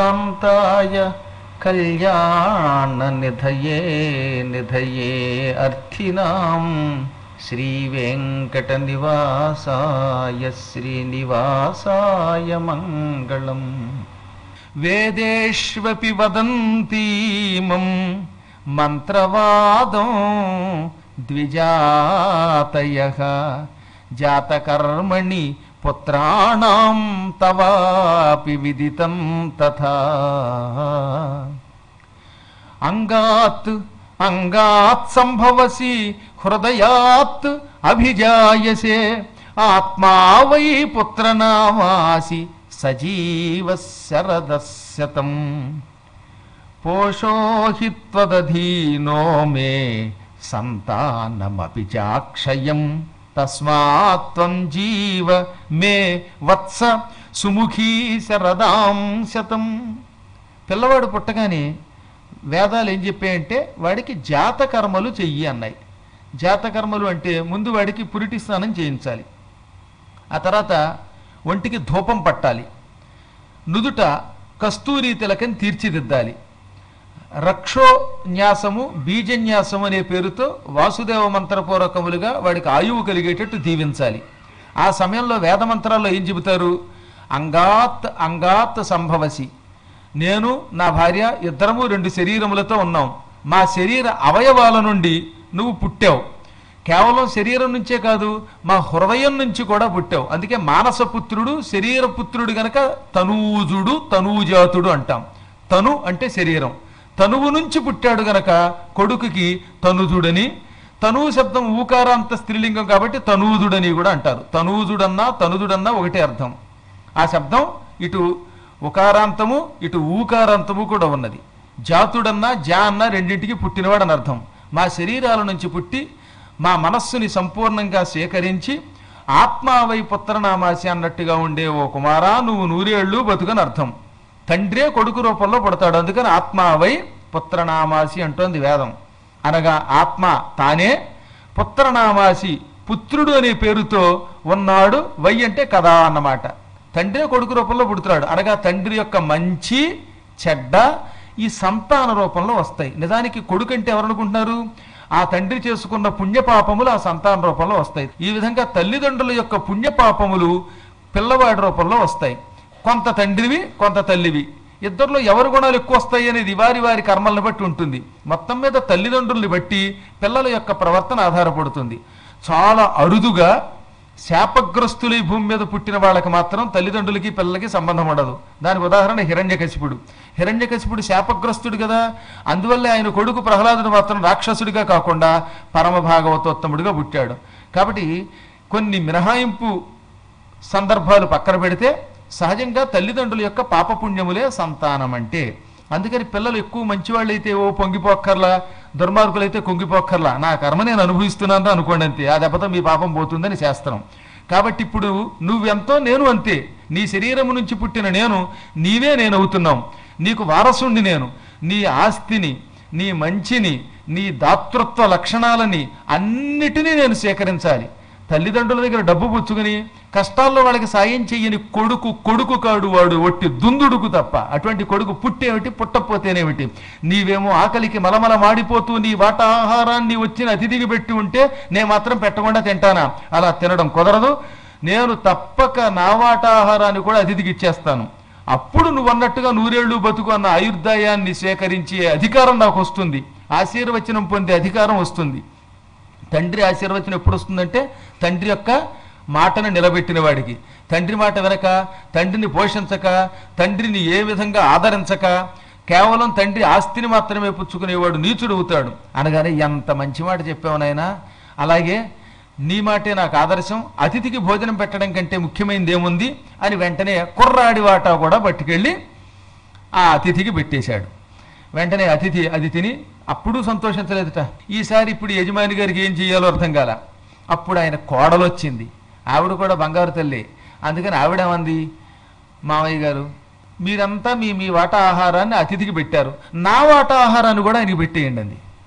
కాంతాయ కళ్యాణ నిధయే నిధయే అర్థినాం శ్రీ వెంకట నివాసాయ శ్రీనివాసాయ మంగళం వేదేష్వపి వదంతీమం మంత్రవాదం ద్విజాతయ జాతకర్మణి పుత్రాణం తవాపి విదితం తథా అంగాత్ అంగాత్ సంభవసి హృదయాత్ అభిజాయసే ఆత్మా వై పుత్రనామాసి సజీవ శరదశతం పోషోహిత్వదధీనో మే సంతానమపి చాక్షయం తస్మాత్ త్వం జీవ మే వత్స సుముఖీ శరదాం శతం పిల్లవాడు పుట్టగానే వేదాలు ఏం చెప్పాయంటే వాడికి జాతకర్మలు చెయ్యి అన్నాయి జాతకర్మలు అంటే ముందు వాడికి పురిటి స్నానం చేయించాలి ఆ తర్వాత ఒంటికి ధూపం పట్టాలి నుదుట కస్తూరి తిలకం తీర్చిదిద్దాలి రక్షోన్యాసము బీజన్యాసము అనే పేరుతో వాసుదేవ మంత్రపూర్వకములుగా వాడికి ఆయువు కలిగేటట్టు దీవించాలి ఆ సమయంలో వేద మంత్రాల్లో ఏం చెబుతారు అంగాత్ అంగాత్ సంభవసి నేను నా భార్య ఇద్దరము రెండు శరీరములతో ఉన్నాం మా శరీర అవయవాల నుండి నువ్వు పుట్టావు కేవలం శరీరం నుంచే కాదు మా హృదయం నుంచి కూడా పుట్టావు అందుకే మానసపుత్రుడు శరీర పుత్రుడు గనక తనూజుడు తనూజాతుడు అంటాం తను అంటే శరీరం తనువు నుంచి పుట్టాడు గనక కొడుకుకి తనుజుడని తనువు శబ్దం ఊకారాంత స్త్రీలింగం కాబట్టి తనూజుడని కూడా అంటారు తనూజుడన్నా తనుజుడన్నా ఒకటే అర్థం ఆ శబ్దం ఇటు ఉకారాంతము ఇటు ఊకారాంతము కూడా ఉన్నది జాతుడన్నా జా అన్నా రెండింటికి పుట్టినవాడు అని అర్థం మా శరీరాల నుంచి పుట్టి మా మనస్సుని సంపూర్ణంగా సేకరించి ఆత్మావై పుత్రనామాసి అన్నట్టుగా ఉండే ఓ కుమారా నువ్వు నూరేళ్ళు బతుకని అర్థం తండ్రే కొడుకు రూపంలో పుడతాడు అందుకని ఆత్మావై పుత్రనామాసి అంటోంది వేదం అనగా ఆత్మ తానే పుత్రనామాసి పుత్రుడు అనే పేరుతో ఉన్నాడు వై అంటే కదా అన్నమాట తండ్రి కొడుకు రూపంలో పుడుతున్నాడు అనగా తండ్రి యొక్క మంచి చెడ్డ ఈ సంతాన రూపంలో వస్తాయి నిజానికి కొడుకు అంటే ఎవరనుకుంటున్నారు ఆ తండ్రి చేసుకున్న పుణ్యపాపములు ఆ సంతాన రూపంలో వస్తాయి ఈ విధంగా తల్లిదండ్రుల యొక్క పుణ్యపాపములు పిల్లవాడి రూపంలో వస్తాయి కొంత తండ్రివి కొంత తల్లివి ఇద్దరిలో ఎవరి గుణాలు ఎక్కువ వస్తాయి అనేది వారి వారి కర్మలను బట్టి ఉంటుంది మొత్తం మీద తల్లిదండ్రుల్ని బట్టి పిల్లల యొక్క ప్రవర్తన ఆధారపడుతుంది చాలా అరుదుగా శాపగ్రస్తులు ఈ భూమి మీద పుట్టిన వాళ్ళకి మాత్రం తల్లిదండ్రులకి పిల్లలకి సంబంధం ఉండదు దానికి ఉదాహరణ హిరణ్యకశిపుడు హిరణ్యకశిపుడు శాపగ్రస్తుడు కదా అందువల్లే ఆయన కొడుకు ప్రహ్లాదుడు మాత్రం రాక్షసుడిగా కాకుండా పరమ భాగవతోత్తముడిగా పుట్టాడు కాబట్టి కొన్ని మినహాయింపు సందర్భాలు పక్కన పెడితే సహజంగా తల్లిదండ్రుల యొక్క పాపపుణ్యములే సంతానం అంటే అందుకని పిల్లలు ఎక్కువ మంచివాళ్ళు అయితే ఓ పొంగిపోక్కర్లా దుర్మార్గులు అయితే కుంగిపోక్కర్లా నా కర్మ నేను అనుభవిస్తున్నాను అనుకోండి అంతే ఆ దెబ్బతో మీ పాపం పోతుందని శాస్త్రం కాబట్టి ఇప్పుడు నువ్వెంతో నేను అంతే నీ శరీరము నుంచి పుట్టిన నేను నీవే నేను అవుతున్నావు నీకు వారసుణ్ణి నేను నీ ఆస్తిని నీ మంచిని నీ దాతృత్వ లక్షణాలని అన్నిటినీ నేను సేకరించాలి తల్లిదండ్రుల దగ్గర డబ్బు పుచ్చుకుని కష్టాల్లో వాళ్ళకి సాయం చెయ్యని కొడుకు కొడుకు కాడు వాడు ఒట్టి దుందుడుకు తప్ప అటువంటి కొడుకు పుట్టేమిటి పుట్టపోతేనేమిటి నీవేమో ఆకలికి మలమల మాడిపోతూ నీ వాటాహారాన్ని వచ్చిన అతిథికి పెట్టి ఉంటే నేను మాత్రం పెట్టకుండా తింటానా అలా తినడం కుదరదు నేను తప్పక నా వాటాహారాన్ని కూడా అతిథికి ఇచ్చేస్తాను అప్పుడు నువ్వు అన్నట్టుగా నూరేళ్లు బతుకు అన్న ఆయుర్దాయాన్ని సేకరించే అధికారం నాకు వస్తుంది ఆశీర్వచనం పొందే అధికారం వస్తుంది తండ్రి ఆశీర్వచనం ఎప్పుడు వస్తుందంటే తండ్రి యొక్క మాటను నిలబెట్టిన వాడికి తండ్రి మాట వెనక తండ్రిని పోషించక తండ్రిని ఏ విధంగా ఆదరించక కేవలం తండ్రి ఆస్తిని మాత్రమే పుచ్చుకునేవాడు నీచుడు అవుతాడు అనగానే ఎంత మంచి మాట చెప్పావు నాయనా అలాగే నీ మాటే నాకు ఆదర్శం అతిథికి భోజనం పెట్టడం కంటే ముఖ్యమైనది ఏముంది అని వెంటనే కుర్రాడి వాటా కూడా పట్టుకెళ్ళి ఆ అతిథికి పెట్టేశాడు వెంటనే అతిథి అది తిని అప్పుడు సంతోషించలేదుట ఈసారి ఇప్పుడు యజమాని గారికి ఏం చేయాలో అర్థం కాల అప్పుడు ఆయన కోడలు వచ్చింది ఆవిడ కూడా బంగారు తల్లి అందుకని ఆవిడేమంది మామయ్య గారు మీరంతా మీ మీ వాటా ఆహారాన్ని అతిథికి పెట్టారు నా వాటా ఆహారాన్ని కూడా ఆయనకి పెట్టేయండి అంది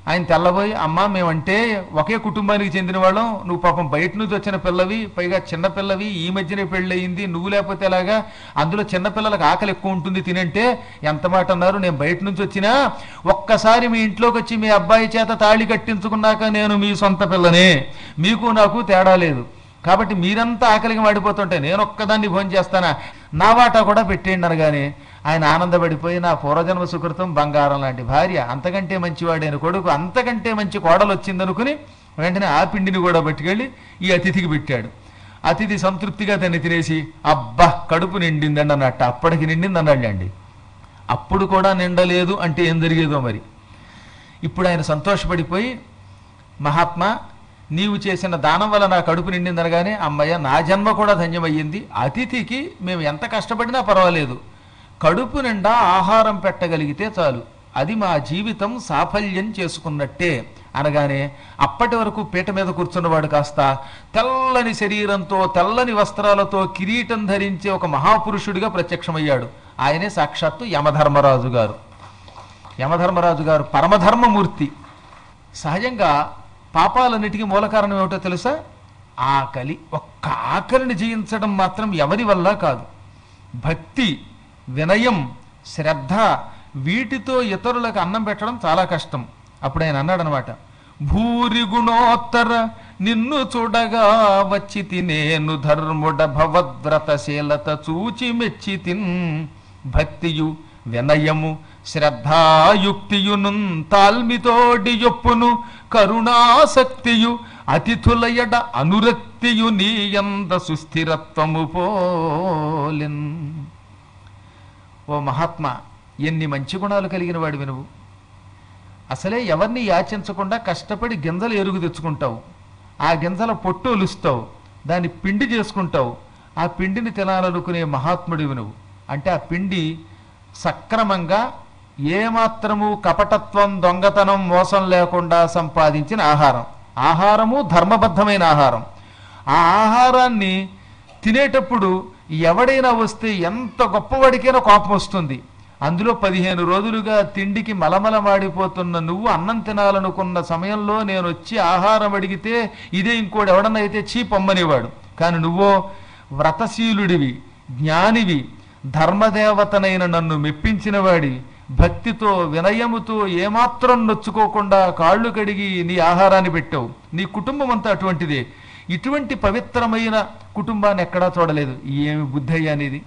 ఆయన తెల్లబోయి అమ్మ మేమంటే ఒకే కుటుంబానికి చెందిన వాళ్ళం నువ్వు పాపం బయట నుంచి వచ్చిన పిల్లవి పైగా చిన్న పిల్లవి ఈ మధ్యనే పెళ్ళయింది నువ్వు లేకపోతే ఎలాగా అందులో చిన్న పిల్లలకు ఆకలి ఎక్కువ ఉంటుంది తినంటే ఎంత మాట అన్నారు నేను బయట నుంచి వచ్చినా ఒక్కసారి మీ ఇంట్లోకి వచ్చి మీ అబ్బాయి చేత తాళి కట్టించుకున్నాక నేను మీ సొంత పిల్లనే మీకు నాకు తేడా లేదు కాబట్టి మీరంతా ఆకలికి మాడిపోతుంటే నేను ఒక్కదాన్ని భోజనం చేస్తానా నా వాటా కూడా పెట్టేయండి అనగానే ఆయన ఆనందపడిపోయి నా పూర్వజన్మ సుకృతం బంగారం లాంటి భార్య అంతకంటే మంచివాడైన కొడుకు అంతకంటే మంచి కోడలు వచ్చిందనుకుని వెంటనే ఆ పిండిని కూడా పట్టుకెళ్ళి ఈ అతిథికి పెట్టాడు అతిథి సంతృప్తిగా దాన్ని తినేసి అబ్బా కడుపు నిండిందండి అన్నట్టు అప్పటికి నిండింది అన్నాళ్ళండి అప్పుడు కూడా నిండలేదు అంటే ఏం జరిగేదో మరి ఇప్పుడు ఆయన సంతోషపడిపోయి మహాత్మా నీవు చేసిన దానం వల్ల నా కడుపు నిండిందనగానే అమ్మయ్య నా జన్మ కూడా ధన్యమయ్యింది అతిథికి మేము ఎంత కష్టపడినా పర్వాలేదు కడుపు నిండా ఆహారం పెట్టగలిగితే చాలు అది మా జీవితం సాఫల్యం చేసుకున్నట్టే అనగానే అప్పటి వరకు పీట మీద కూర్చున్నవాడు కాస్త తెల్లని శరీరంతో తెల్లని వస్త్రాలతో కిరీటం ధరించే ఒక మహాపురుషుడిగా ప్రత్యక్షమయ్యాడు ఆయనే సాక్షాత్తు యమధర్మరాజు గారు యమధర్మరాజు గారు పరమధర్మమూర్తి సహజంగా పాపాలన్నిటికీ మూల కారణం ఏమిటో తెలుసా ఆకలి ఒక్క ఆకలిని జయించడం మాత్రం ఎవరి వల్ల కాదు భక్తి వినయం శ్రద్ధ వీటితో ఇతరులకు అన్నం పెట్టడం చాలా కష్టం అప్పుడు ఆయన అన్నాడనమాట భూరి గుణోత్తర నిన్ను చూడగా వచ్చి తినేను ధర్ముడ భవద్వ్రతశీలత చూచి మెచ్చి తిన్ భక్తియు వినయము శ్రద్ధాయుక్తియును తాల్మితోడి యొప్పును కరుణాసక్తియు అతిథులయడ అనురక్తియు నీయంద సుస్థిరత్వము పోలిన్ ఓ మహాత్మా ఎన్ని మంచి గుణాలు కలిగిన వాడివి నువ్వు అసలే ఎవరిని యాచించకుండా కష్టపడి గింజలు ఎరుగు తెచ్చుకుంటావు ఆ గింజల పొట్టు ఒలుస్తావు దాన్ని పిండి చేసుకుంటావు ఆ పిండిని తినాలనుకునే మహాత్ముడివి నువ్వు అంటే ఆ పిండి సక్రమంగా ఏమాత్రము కపటత్వం దొంగతనం మోసం లేకుండా సంపాదించిన ఆహారం ఆహారము ధర్మబద్ధమైన ఆహారం ఆ ఆహారాన్ని తినేటప్పుడు ఎవడైనా వస్తే ఎంత గొప్పవాడికైనా కోపం వస్తుంది అందులో పదిహేను రోజులుగా తిండికి మలమలమాడిపోతున్న నువ్వు అన్నం తినాలనుకున్న సమయంలో నేను వచ్చి ఆహారం అడిగితే ఇదే ఇంకోటి ఎవడన్నా అయితే చీ పొమ్మనేవాడు కానీ నువ్వో వ్రతశీలుడివి జ్ఞానివి ధర్మదేవతనైన నన్ను మెప్పించిన వాడి భక్తితో వినయముతో ఏమాత్రం నొచ్చుకోకుండా కాళ్ళు కడిగి నీ ఆహారాన్ని పెట్టావు నీ కుటుంబం అంతా అటువంటిదే ఇటువంటి పవిత్రమైన కుటుంబాన్ని ఎక్కడా చూడలేదు ఏమి బుద్ధి అయ్యా నీది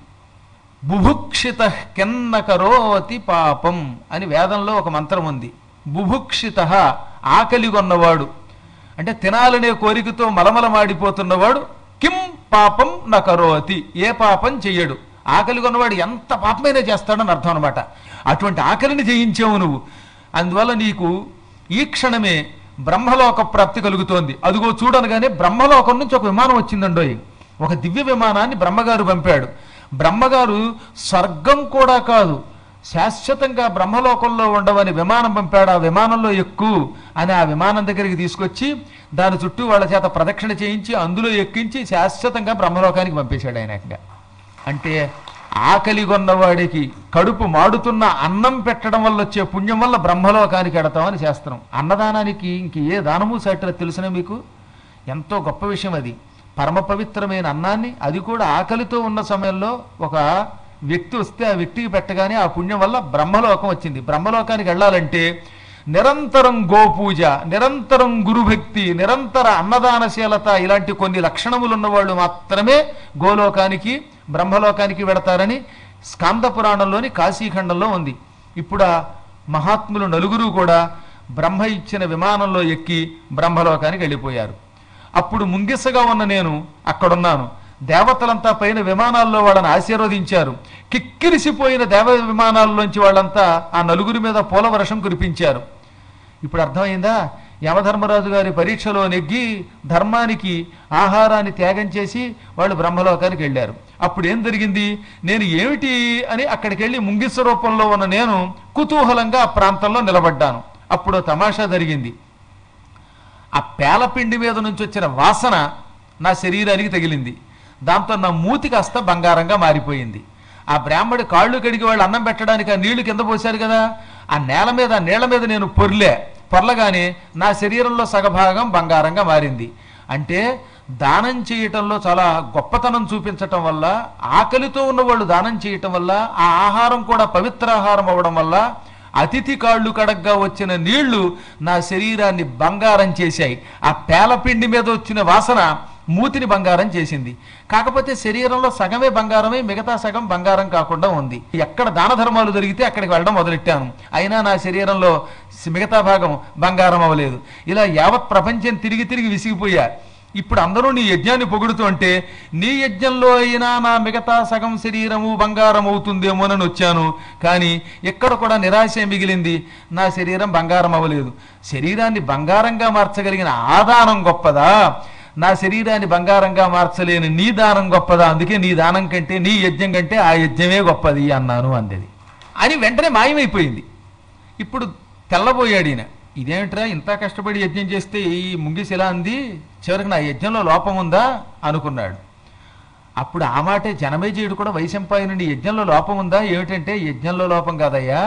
బుభుక్షిత కెన్న కరోతి పాపం అని వేదంలో ఒక మంత్రం ఉంది బుభుక్షిత ఆకలిగొన్నవాడు అంటే తినాలనే కోరికతో మలమలమాడిపోతున్నవాడు కిం పాపం న కరోతి ఏ పాపం చెయ్యడు ఆకలి కొన్నవాడు ఎంత పాపమైనా చేస్తాడని అర్థం అనమాట అటువంటి ఆకలిని జయించావు నువ్వు అందువల్ల నీకు ఈ క్షణమే బ్రహ్మలోక ప్రాప్తి కలుగుతోంది అదిగో చూడనగానే బ్రహ్మలోకం నుంచి ఒక విమానం వచ్చిందండోయ్ ఒక దివ్య విమానాన్ని బ్రహ్మగారు పంపాడు బ్రహ్మగారు స్వర్గం కూడా కాదు శాశ్వతంగా బ్రహ్మలోకంలో ఉండవని విమానం పంపాడు ఆ విమానంలో ఎక్కు అని ఆ విమానం దగ్గరికి తీసుకొచ్చి దాని చుట్టూ వాళ్ళ చేత ప్రదక్షిణ చేయించి అందులో ఎక్కించి శాశ్వతంగా బ్రహ్మలోకానికి పంపేశాడు ఆయన ఏకంగా. అంటే ఆకలి కొన్నవాడికి కడుపు మాడుతున్న అన్నం పెట్టడం వల్ల వచ్చే పుణ్యం వల్ల బ్రహ్మలోకానికి ఎడతామని శాస్త్రం అన్నదానానికి ఇంక ఏ దానము సాటిరా తెలుసునా మీకు ఎంతో గొప్ప విషయం అది పరమ పవిత్రమైన అన్నాన్ని అది కూడా ఆకలితో ఉన్న సమయంలో ఒక వ్యక్తి వస్తే ఆ వ్యక్తికి పెట్టగానే ఆ పుణ్యం వల్ల బ్రహ్మలోకం వచ్చింది బ్రహ్మలోకానికి వెళ్ళాలంటే నిరంతరం గోపూజ నిరంతరం గురుభక్తి నిరంతర అన్నదానశీలత ఇలాంటి కొన్ని లక్షణములు ఉన్నవాళ్ళు మాత్రమే గోలోకానికి బ్రహ్మలోకానికి వెడతారని స్కాంద పురాణంలోని కాశీఖండంలో ఉంది ఇప్పుడు ఆ మహాత్ములు నలుగురు కూడా బ్రహ్మ ఇచ్చిన విమానంలో ఎక్కి బ్రహ్మలోకానికి వెళ్ళిపోయారు అప్పుడు ముంగిసగా ఉన్న నేను అక్కడున్నాను దేవతలంతా పైన విమానాల్లో వాళ్ళని ఆశీర్వదించారు కిక్కిరిసిపోయిన దేవ విమానాల్లోంచి వాళ్ళంతా ఆ నలుగురి మీద పూల వర్షం కురిపించారు ఇప్పుడు అర్థమైందా యమధర్మరాజు గారి పరీక్షలో నెగ్గి ధర్మానికి ఆహారాన్ని త్యాగం చేసి వాళ్ళు బ్రహ్మలోకానికి వెళ్ళారు అప్పుడు ఏం జరిగింది నేను ఏమిటి అని అక్కడికి వెళ్ళి ముంగిస రూపంలో ఉన్న నేను కుతూహలంగా ఆ ప్రాంతంలో నిలబడ్డాను అప్పుడు ఓ తమాషా జరిగింది ఆ పేలపిండి మీద నుంచి వచ్చిన వాసన నా శరీరానికి తగిలింది దాంతో నా మూతి కాస్త బంగారంగా మారిపోయింది ఆ బ్రాహ్మడి కాళ్ళు కడిగి వాళ్ళు అన్నం పెట్టడానికి ఆ నీళ్లు కింద పోశారు కదా ఆ నేల మీద ఆ నీళ్ల మీద నేను పొర్లే పొరలగానే నా శరీరంలో సగభాగం బంగారంగా మారింది అంటే దానం చేయటంలో చాలా గొప్పతనం చూపించటం వల్ల ఆకలితో ఉన్న వాళ్ళు దానం చేయటం వల్ల ఆ ఆహారం కూడా పవిత్ర ఆహారం అవ్వడం వల్ల అతిథి కాళ్ళు కడగ్గా వచ్చిన నీళ్లు నా శరీరాన్ని బంగారం చేశాయి ఆ పేలపిండి మీద వచ్చిన వాసన మూతిని బంగారం చేసింది కాకపోతే శరీరంలో సగమే బంగారమే మిగతా సగం బంగారం కాకుండా ఉంది ఎక్కడ దాన ధర్మాలు జరిగితే అక్కడికి వెళ్ళడం మొదలెట్టాను అయినా నా శరీరంలో మిగతా భాగం బంగారం అవ్వలేదు ఇలా యావత్ ప్రపంచం తిరిగి తిరిగి విసిగిపోయా ఇప్పుడు అందరూ నీ యజ్ఞాన్ని పొగుడుతూ అంటే నీ యజ్ఞంలో అయినా నా మిగతా సగం శరీరము బంగారం అవుతుందేమోనని వచ్చాను కానీ ఎక్కడ కూడా నిరాశ మిగిలింది నా శరీరం బంగారం అవ్వలేదు శరీరాన్ని బంగారంగా మార్చగలిగిన ఆదానం గొప్పదా నా శరీరాన్ని బంగారంగా మార్చలేని నీ దానం గొప్పదా అందుకే నీ దానం కంటే నీ యజ్ఞం కంటే ఆ యజ్ఞమే గొప్పది అన్నాను అందది అని వెంటనే మాయమైపోయింది ఇప్పుడు తెల్లబోయాడు ఈయన ఇదేమిట్రా ఇంత కష్టపడి యజ్ఞం చేస్తే ఈ ముంగిసి ఎలా అంది చివరికి నా యజ్ఞంలో లోపం ఉందా అనుకున్నాడు అప్పుడు ఆ మాటే జనమేజయుడు కూడా వైశంపాయి నుండి యజ్ఞంలో లోపం ఉందా ఏమిటంటే యజ్ఞంలో లోపం కాదయ్యా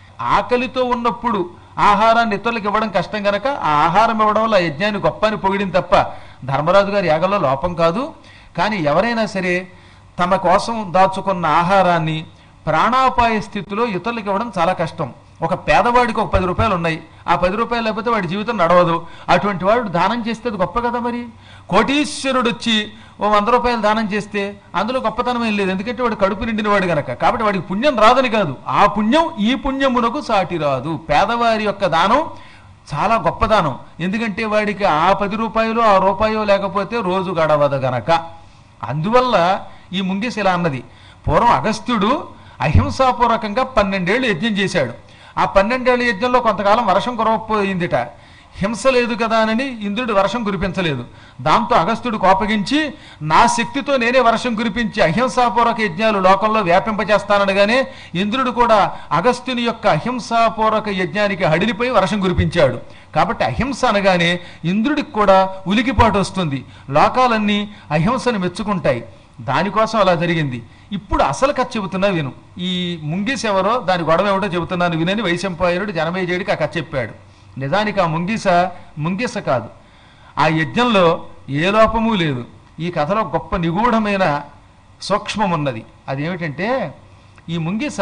ఆకలితో ఉన్నప్పుడు ఆహారాన్ని ఇతరులకు ఇవ్వడం కష్టం గనక ఆ ఆహారం ఇవ్వడం వల్ల ఆ యజ్ఞాన్ని గొప్ప అని పొగిడింది తప్ప ధర్మరాజు గారి యాగంలో లోపం కాదు కానీ ఎవరైనా సరే తమ కోసం దాచుకున్న ఆహారాన్ని ప్రాణాపాయ స్థితిలో ఇతరులకు ఇవ్వడం చాలా కష్టం ఒక పేదవాడికి ఒక పది రూపాయలు ఉన్నాయి ఆ పది రూపాయలు లేకపోతే వాడి జీవితం నడవదు అటువంటి వాడు దానం చేస్తే అది గొప్ప కదా మరి కోటీశ్వరుడు వచ్చి ఓ వంద రూపాయలు దానం చేస్తే అందులో గొప్పతనం ఏం లేదు ఎందుకంటే వాడు కడుపు నిండిన వాడు గనక కాబట్టి వాడికి పుణ్యం రాదని కాదు ఆ పుణ్యం ఈ పుణ్యమునకు సాటి రాదు పేదవారి యొక్క దానం చాలా గొప్ప దానం ఎందుకంటే వాడికి ఆ పది రూపాయలు ఆ రూపాయో లేకపోతే రోజు గడవదు గనక అందువల్ల ఈ ముంగిసి ఇలా అన్నది పూర్వం అగస్త్యుడు అహింసాపూర్వకంగా పన్నెండేళ్లు యజ్ఞం చేశాడు ఆ పన్నెండేళ్ల యజ్ఞంలో కొంతకాలం వర్షం కురవపోయిందిట హింస లేదు కదా అని ఇంద్రుడు వర్షం కురిపించలేదు దాంతో అగస్త్యుడు కోపగించి నా శక్తితో నేనే వర్షం కురిపించి అహింసాపూర్వక యజ్ఞాలు లోకంలో వ్యాపింపజేస్తాననగానే ఇంద్రుడు కూడా అగస్త్యుని యొక్క అహింసాపూర్వక యజ్ఞానికి హడిలిపోయి వర్షం కురిపించాడు కాబట్టి అహింస అనగానే ఇంద్రుడికి కూడా ఉలికిపాటు వస్తుంది లోకాలన్నీ అహింసను మెచ్చుకుంటాయి దానికోసం అలా జరిగింది ఇప్పుడు అసలు కథ చెబుతున్నా విను ఈ ముంగిస్ ఎవరో దాని గొడవ ఏమిటో చెబుతున్నాను వినని వైశంపాయనుడు జనమేజయుడికి ఆ కథ చెప్పాడు నిజానికి ఆ ముంగిస ముంగిస కాదు ఆ యజ్ఞంలో ఏ లోపము లేదు ఈ కథలో గొప్ప నిగూఢమైన సూక్ష్మం ఉన్నది అదేమిటంటే ఈ ముంగిస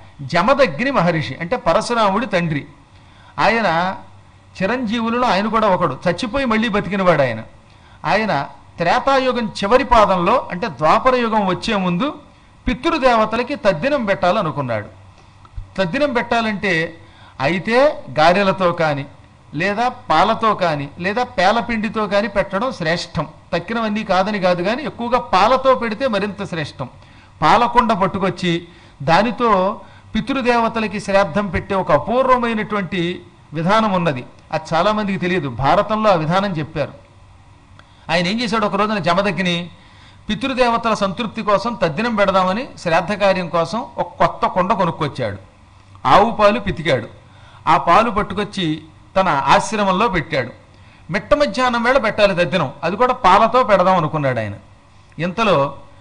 జమదగ్ని మహర్షి అంటే పరశురాముడి తండ్రి ఆయన చిరంజీవులలో ఆయన కూడా ఒకడు చచ్చిపోయి మళ్ళీ బతికినవాడు ఆయన ఆయన త్రేతాయుగం చివరి పాదంలో అంటే ద్వాపర యుగం వచ్చే ముందు పితృదేవతలకి తద్దినం పెట్టాలనుకున్నాడు తద్దినం పెట్టాలంటే అయితే గారెలతో కానీ లేదా పాలతో కానీ లేదా పేలపిండితో కానీ పెట్టడం శ్రేష్టం తక్కినవన్నీ కాదని కాదు కానీ ఎక్కువగా పాలతో పెడితే మరింత శ్రేష్టం పాలకొండ పట్టుకొచ్చి దానితో పితృదేవతలకి శ్రాద్ధం పెట్టే ఒక అపూర్వమైనటువంటి విధానం ఉన్నది అది చాలామందికి తెలియదు భారతంలో ఆ విధానం చెప్పారు ఆయన ఏం చేశాడు ఒక రోజున జమదగ్ని పితృదేవతల సంతృప్తి కోసం తద్దినం పెడదామని శ్రాద్ధ కార్యం కోసం ఒక కొత్త కొండ కొనుక్కొచ్చాడు ఆవు పాలు పితికాడు ఆ పాలు పట్టుకొచ్చి తన ఆశ్రమంలో పెట్టాడు మిట్ట మధ్యాహ్నం వేళ పెట్టాలి తద్దినం అది కూడా పాలతో పెడదాం అనుకున్నాడు ఆయన ఇంతలో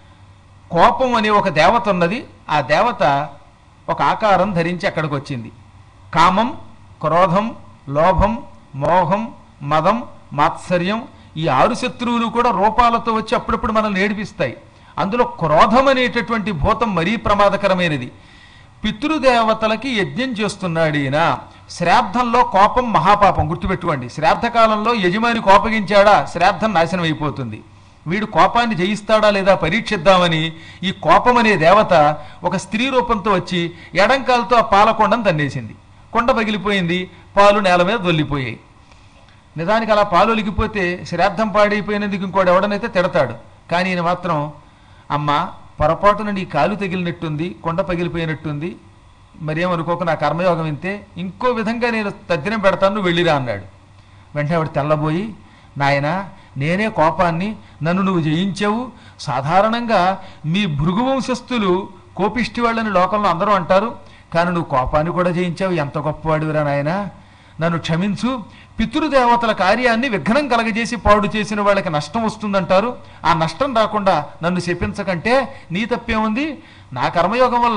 కోపం అనే ఒక దేవత ఉన్నది ఆ దేవత ఒక ఆకారం ధరించి అక్కడికి వచ్చింది కామం క్రోధం లోభం మోహం మదం మాత్సర్యం ఈ ఆరు శత్రువులు కూడా రూపాలతో వచ్చి అప్పుడప్పుడు మనల్ని ఏడిపిస్తాయి అందులో క్రోధం అనేటటువంటి భూతం మరీ ప్రమాదకరమైనది పితృదేవతలకి యజ్ఞం చేస్తున్నాడు ఈయన శ్రాద్ధంలో కోపం మహాపాపం గుర్తుపెట్టుకోండి శ్రాద్ధ కాలంలో యజమాని కోపగించాడా శ్రాద్ధం నాశనం అయిపోతుంది వీడు కోపాన్ని జయిస్తాడా లేదా పరీక్షిద్దామని ఈ కోపం అనే దేవత ఒక స్త్రీ రూపంతో వచ్చి ఎడంకాలతో ఆ పాలకొండను తన్నేసింది కొండ పగిలిపోయింది పాలు నేల మీద దొల్లిపోయాయి నిజానికి అలా పాలు ఒలిగిపోతే శ్రాద్ధం పాడైపోయినందుకు ఇంకోటి ఎవడనైతే తిడతాడు కానీ ఈయన మాత్రం అమ్మ పొరపాటున నీ కాలు తగిలినట్టుంది కొండ పగిలిపోయినట్టుంది మరేమనుకోక నా కర్మయోగం ఇంతే ఇంకో విధంగా నేను తద్దినం పెడతాను నువ్వు వెళ్ళిరా అన్నాడు వెంటనే ఆవిడ తెల్లబోయి నాయన నేనే కోపాన్ని నన్ను నువ్వు జయించావు సాధారణంగా మీ భృగు వంశస్థులు కోపిష్టి వాళ్ళని లోకంలో అందరూ అంటారు కానీ నువ్వు కోపాన్ని కూడా జయించావు ఎంత గొప్పవాడివిరా నాయన నన్ను క్షమించు పితృదేవతల కార్యాన్ని విఘ్నం కలగజేసి పాడు చేసిన వాళ్ళకి నష్టం వస్తుందంటారు ఆ నష్టం రాకుండా నన్ను శపించకంటే నీ తప్పేముంది నా కర్మయోగం వల్ల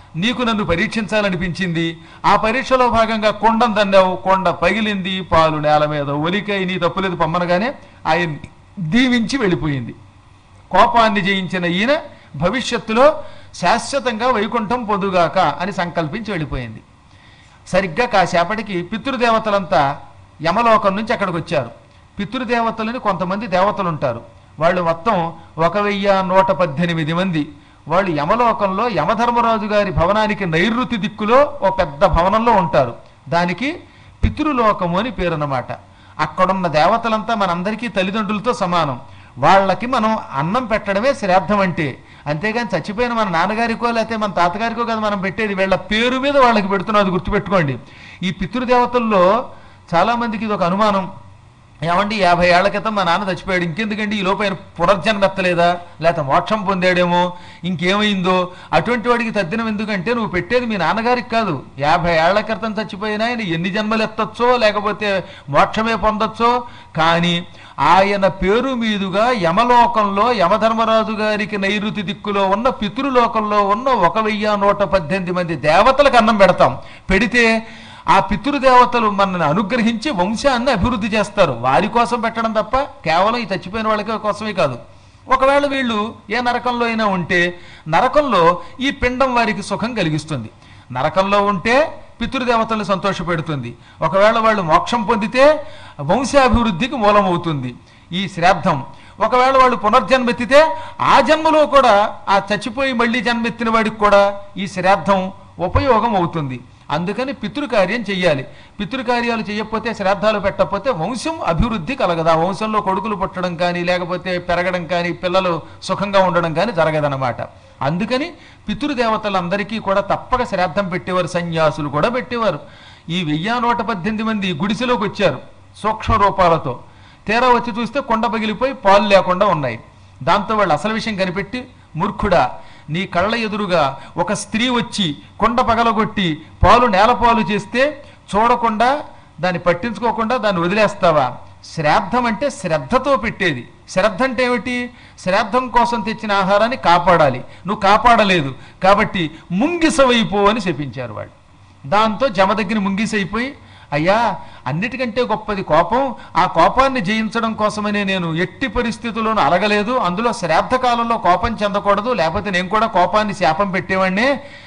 నీకు నన్ను పరీక్షించాలనిపించింది ఆ పరీక్షలో భాగంగా కొండం దన్నావు కొండ పగిలింది పాలు నేల మీద ఒలికై నీ తప్పులేదు పమ్మనగానే ఆయన దీవించి వెళ్ళిపోయింది కోపాన్ని జయించిన ఈయన భవిష్యత్తులో శాశ్వతంగా వైకుంఠం పొందుగాక అని సంకల్పించి వెళ్ళిపోయింది సరిగ్గా కాసేపటికి పితృదేవతలంతా యమలోకం నుంచి అక్కడికి వచ్చారు పితృదేవతలని కొంతమంది దేవతలు ఉంటారు వాళ్ళు మొత్తం ఒక వెయ్యి నూట పద్దెనిమిది మంది వాళ్ళు యమలోకంలో యమధర్మరాజు గారి భవనానికి నైరుతి దిక్కులో ఒక పెద్ద భవనంలో ఉంటారు దానికి పితృలోకము అని పేరు అన్నమాట అక్కడున్న దేవతలంతా మనందరికీ తల్లిదండ్రులతో సమానం వాళ్ళకి మనం అన్నం పెట్టడమే శ్రాద్ధం అంటే అంతేగాని చచ్చిపోయిన మన నాన్నగారికో లేకపోతే మన తాతగారికో కదా మనం పెట్టేది వీళ్ళ పేరు మీద వాళ్ళకి పెడుతున్నాం అది గుర్తుపెట్టుకోండి ఈ పితృదేవతల్లో చాలా మందికి ఇది ఒక అనుమానం ఏమండి యాభై ఏళ్ల క్రితం మా నాన్న చచ్చిపోయాడు ఇంకెందుకండి ఈ లోపు ఆయన పునర్జన్మ ఎత్తలేదా లేకపోతే మోక్షం పొందాడేమో ఇంకేమైందో అటువంటి వాడికి తద్దినం ఎందుకంటే నువ్వు పెట్టేది మీ నాన్నగారికి కాదు యాభై ఏళ్ల క్రితం చచ్చిపోయినా ఆయన ఎన్ని జన్మలు ఎత్తొచ్చో లేకపోతే మోక్షమే పొందొచ్చో కానీ ఆయన పేరు మీదుగా యమలోకంలో యమధర్మరాజు గారికి నైరుతి దిక్కులో ఉన్న పితృలోకంలో ఉన్న ఒక వెయ్యి నూట పద్దెనిమిది మంది దేవతలకు అన్నం పెడతాం పెడితే ఆ పితృదేవతలు మనల్ని అనుగ్రహించి వంశాన్ని అభివృద్ధి చేస్తారు వారి కోసం పెట్టడం తప్ప కేవలం ఈ చచ్చిపోయిన వాళ్ళకి కోసమే కాదు ఒకవేళ వీళ్ళు ఏ నరకంలో అయినా ఉంటే నరకంలో ఈ పిండం వారికి సుఖం కలిగిస్తుంది నరకంలో ఉంటే పితృదేవతలను సంతోషపెడుతుంది ఒకవేళ వాళ్ళు మోక్షం పొందితే వంశాభివృద్ధికి మూలమవుతుంది ఈ శ్రాద్ధం ఒకవేళ వాళ్ళు పునర్జన్మెత్తితే ఆ జన్మలో కూడా ఆ చచ్చిపోయి మళ్ళీ జన్మెత్తిన వాడికి కూడా ఈ శ్రాద్ధం ఉపయోగం అవుతుంది అందుకని పితృకార్యం చెయ్యాలి పితృకార్యాలు చేయకపోతే శ్రాద్ధాలు పెట్టకపోతే వంశం అభివృద్ధి కలగదు ఆ వంశంలో కొడుకులు పుట్టడం కానీ లేకపోతే పెరగడం కానీ పిల్లలు సుఖంగా ఉండడం కానీ జరగదనమాట అందుకని పితృదేవతలందరికీ కూడా తప్పక శ్రాద్ధం పెట్టేవారు సన్యాసులు కూడా పెట్టేవారు ఈ వెయ్యి నూట పద్దెనిమిది మంది గుడిసెలోకి వచ్చారు సూక్ష్మ రూపాలతో తీరా వచ్చి చూస్తే కొండ పగిలిపోయి పాలు లేకుండా ఉన్నాయి దాంతో వాళ్ళు అసలు విషయం కనిపెట్టి మూర్ఖుడా నీ కళ్ళ ఎదురుగా ఒక స్త్రీ వచ్చి కొండ పగలగొట్టి పాలు నేలపాలు చేస్తే చూడకుండా దాన్ని పట్టించుకోకుండా దాన్ని వదిలేస్తావా శ్రాద్ధం అంటే శ్రద్ధతో పెట్టేది శ్రద్ధ అంటే ఏమిటి శ్రాద్ధం కోసం తెచ్చిన ఆహారాన్ని కాపాడాలి నువ్వు కాపాడలేదు కాబట్టి ముంగిసవైపో అని శపించారు వాళ్ళు దాంతో జమ దగ్గర ముంగిసైపోయి అయ్యా అన్నిటికంటే గొప్పది కోపం ఆ కోపాన్ని జయించడం కోసమనే నేను ఎట్టి పరిస్థితుల్లోనూ అలగలేదు అందులో శ్రాద్ధ కాలంలో కోపం చెందకూడదు లేకపోతే నేను కూడా కోపాన్ని శాపం పెట్టేవాడినే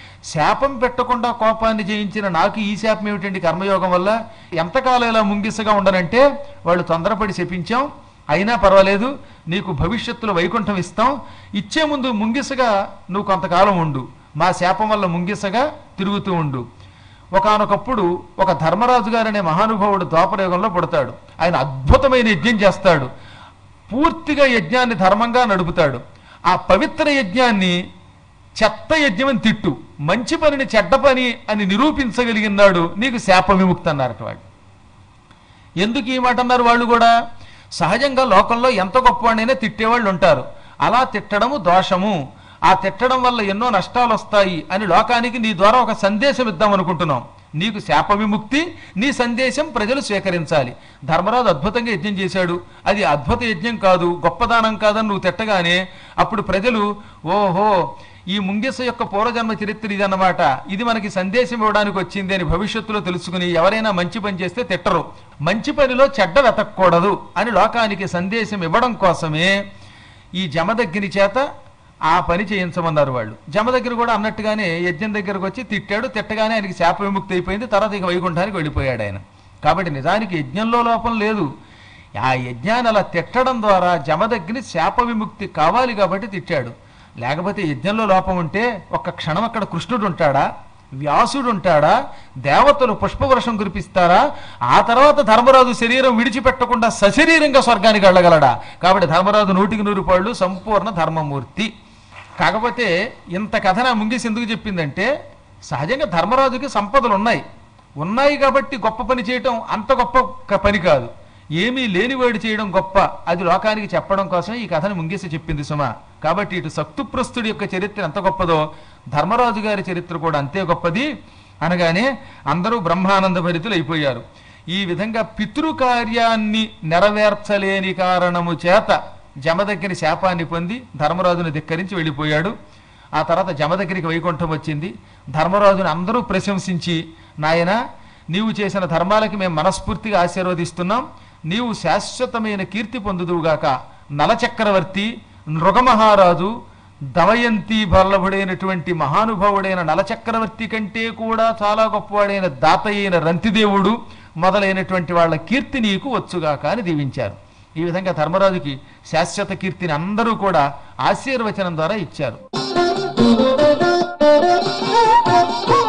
శాపం పెట్టకుండా కోపాన్ని జయించిన నాకు ఈ శాపం ఏమిటండి కర్మయోగం వల్ల ఎంతకాలం ఇలా ముంగిసగా ఉండనంటే వాళ్ళు తొందరపడి శపించాం అయినా పర్వాలేదు నీకు భవిష్యత్తులో వైకుంఠం ఇస్తాం ఇచ్చే ముందు ముంగిసగా నువ్వు కొంతకాలం ఉండు మా శాపం వల్ల ముంగిసగా తిరుగుతూ ఉండు ఒకానొకప్పుడు ఒక ధర్మరాజు గారనే మహానుభావుడు ద్వాపరయుగంలో పుడతాడు ఆయన అద్భుతమైన యజ్ఞం చేస్తాడు పూర్తిగా యజ్ఞాన్ని ధర్మంగా నడుపుతాడు ఆ పవిత్ర యజ్ఞాన్ని చెత్త యజ్ఞం అని తిట్టు మంచి పనిని చెడ్డ పని అని నిరూపించగలిగినాడు నీకు శాప విముక్తి అన్నారట వాడు ఎందుకు ఈ మాట అన్నారు వాళ్ళు కూడా సహజంగా లోకంలో ఎంత గొప్పవాడినైనా తిట్టేవాళ్ళు ఉంటారు అలా తిట్టడము దోషము ఆ తిట్టడం వల్ల ఎన్నో నష్టాలు వస్తాయి అని లోకానికి నీ ద్వారా ఒక సందేశం ఇద్దాం అనుకుంటున్నాం నీకు శాప విముక్తి నీ సందేశం ప్రజలు స్వీకరించాలి ధర్మరాజు అద్భుతంగా యజ్ఞం చేశాడు అది అద్భుత యజ్ఞం కాదు గొప్పదానం కాదని నువ్వు తిట్టగానే అప్పుడు ప్రజలు ఓహో ఈ ముంగిస యొక్క పూర్వజన్మ చరిత్ర ఇదన్నమాట ఇది మనకి సందేశం ఇవ్వడానికి వచ్చింది అని భవిష్యత్తులో తెలుసుకుని ఎవరైనా మంచి పని చేస్తే తిట్టరు మంచి పనిలో చెడ్డ వెతకూడదు అని లోకానికి సందేశం ఇవ్వడం కోసమే ఈ జమదగ్గిని చేత ఆ పని చేయించమన్నారు వాళ్ళు జమ దగ్గర కూడా అన్నట్టుగానే యజ్ఞం దగ్గరకు వచ్చి తిట్టాడు తిట్టగానే ఆయనకి శాప విముక్తి అయిపోయింది తర్వాత ఇక వైకుంఠానికి వెళ్ళిపోయాడు ఆయన కాబట్టి నిజానికి యజ్ఞంలో లోపం లేదు ఆ యజ్ఞాన్ని అలా తిట్టడం ద్వారా జమదగ్ని శాప విముక్తి కావాలి కాబట్టి తిట్టాడు లేకపోతే యజ్ఞంలో లోపం ఉంటే ఒక్క క్షణం అక్కడ కృష్ణుడు ఉంటాడా వ్యాసుడు ఉంటాడా దేవతలు పుష్పవర్షం కురిపిస్తారా ఆ తర్వాత ధర్మరాజు శరీరం విడిచిపెట్టకుండా సశరీరంగా స్వర్గానికి వెళ్ళగలడా కాబట్టి ధర్మరాజు నూటికి నూరు పాళ్ళు సంపూర్ణ ధర్మమూర్తి కాకపోతే ఇంత కథ నా ముంగేసి ఎందుకు చెప్పిందంటే సహజంగా ధర్మరాజుకి సంపదలు ఉన్నాయి ఉన్నాయి కాబట్టి గొప్ప పని చేయటం అంత గొప్ప క- పని కాదు ఏమీ లేనివాడు చేయడం గొప్ప అది లోకానికి చెప్పడం కోసం ఈ కథను ముంగేసి చెప్పింది సుమ కాబట్టి ఇటు సక్తుప్రస్తుడి యొక్క చరిత్ర ఎంత గొప్పదో ధర్మరాజు గారి చరిత్ర కూడా అంతే గొప్పది అనగానే అందరూ బ్రహ్మానంద భరితులు అయిపోయారు ఈ విధంగా పితృకార్యాన్ని నెరవేర్చలేని కారణము చేత జమదగ్గిని శాపాన్ని పొంది ధర్మరాజుని ధిక్కరించి వెళ్ళిపోయాడు ఆ తర్వాత జమ దగ్గరికి వైకుంఠం వచ్చింది ధర్మరాజుని అందరూ ప్రశంసించి నాయన నీవు చేసిన ధర్మాలకి మేము మనస్ఫూర్తిగా ఆశీర్వదిస్తున్నాం నీవు శాశ్వతమైన కీర్తి పొందుదువుగాక నలచక్రవర్తి నృగమహారాజు దమయంతి బల్లభుడైనటువంటి మహానుభావుడైన నలచక్రవర్తి కంటే కూడా చాలా గొప్పవాడైన దాత అయిన రంతిదేవుడు మొదలైనటువంటి వాళ్ళ కీర్తి నీకు వచ్చుగాక అని దీవించారు ఈ విధంగా ధర్మరాజుకి శాశ్వత కీర్తిని అందరూ కూడా ఆశీర్వచనం ద్వారా ఇచ్చారు Thank you.